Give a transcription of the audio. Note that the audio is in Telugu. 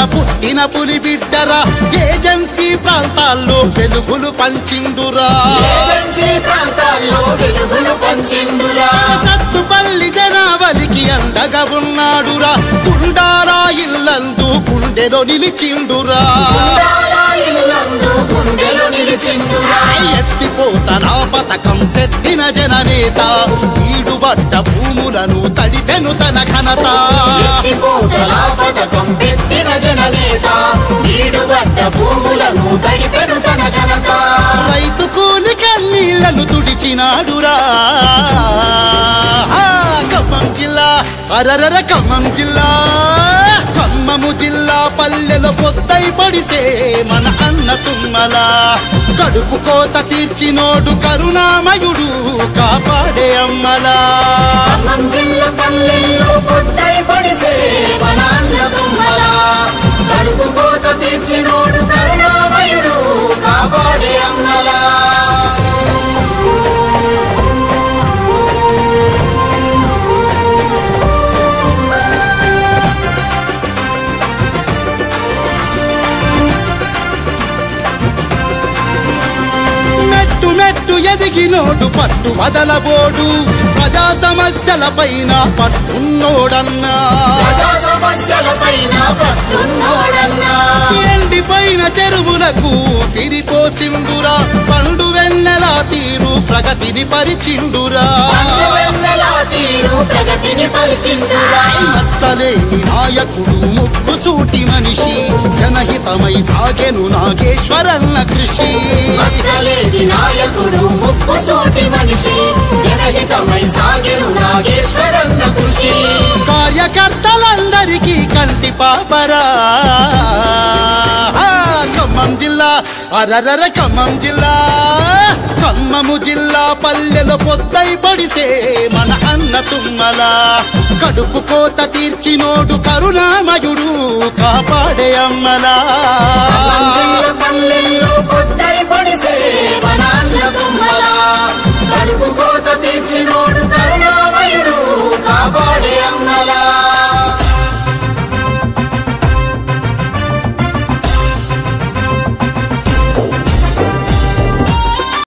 పుట్టిన పులి బిడ్డరా ఏజెన్సీ ప్రాంతాల్లో వెలుగులు పంచిండురా ఏజెన్సీ ప్రాంతాల్లో వెలుగులు పంచిండురా సత్తుపల్లి జనావలికి అండగా ఉన్నాడురా గుండారా ఇల్లందు గుండెలో నిలిచిండురా ఉండాలా ఇల్లందు గుండెలు నిలిచిండురా ఎత్తిపోతనా పథకం పెట్టిన జననేత ఈడుబడ్డ భూములను తడిపెను తన ఘనత ఎత్తిపోతల పథకం పెట్టిన జననేత నీడుబడ్డ భూములను తడిపెను తన ఘనత రైతు కూలి కన్నీళ్లను తుడిచినాడురా ఆ, ఖమ్మం జిల్లా అరరర ఖమ్మం జిల్లా ఖమ్మము జిల్లా పల్లెల పొత్తై పడిసే మన అన్న తుమ్మల కడుపు కోత తీర్చినోడు కరుణామయుడు కాపాడే అమ్మలా ఖమ్మం జిల్లా పల్లెల్లో పొద్దై పడిసే మన అన్న తుమ్మల కడుపు కోత తీర్చినోడు కరుణామయుడు కాపాడే అమ్మలా మెట్టు మెట్టు ఎదిగినోడు పట్టు వదలబోడు ప్రజా సమస్యల పైన పట్టున్నోడన్నా ప్రజా సమస్యలపైన పట్టున్నోడన్నా ఎండిపోయిన చెరువులకు పిరిపోసిండురా పండు వెన్నెల తీరు ప్రగతిని పరిచిండురా వెన్నెలా తీరు ప్రగతిని పరిసిండురా నచ్చలేని నాయకుడు ముక్కు సూటి మనిషి జనహితమై సాగెను నాగేశ్వరన్న కృషి మచ్చలేని నాయకుడు ముక్కు సోటి మనిషి జనహితమై సాగెను నాగేశ్వరన్న కృషి కార్యకర్తలందరికీ కంటి పాపరా ఆ, ఖమ్మం జిల్లా అరరర ఖమ్మం జిల్లా ఖమ్మము జిల్లా పల్లెలో పొద్దై పడిసే మన అన్న తుమ్మల కడుపు కోత తీర్చినోడు కరుణామయుడు కాపాడే అమ్మలా మంజుల పల్లెల్లో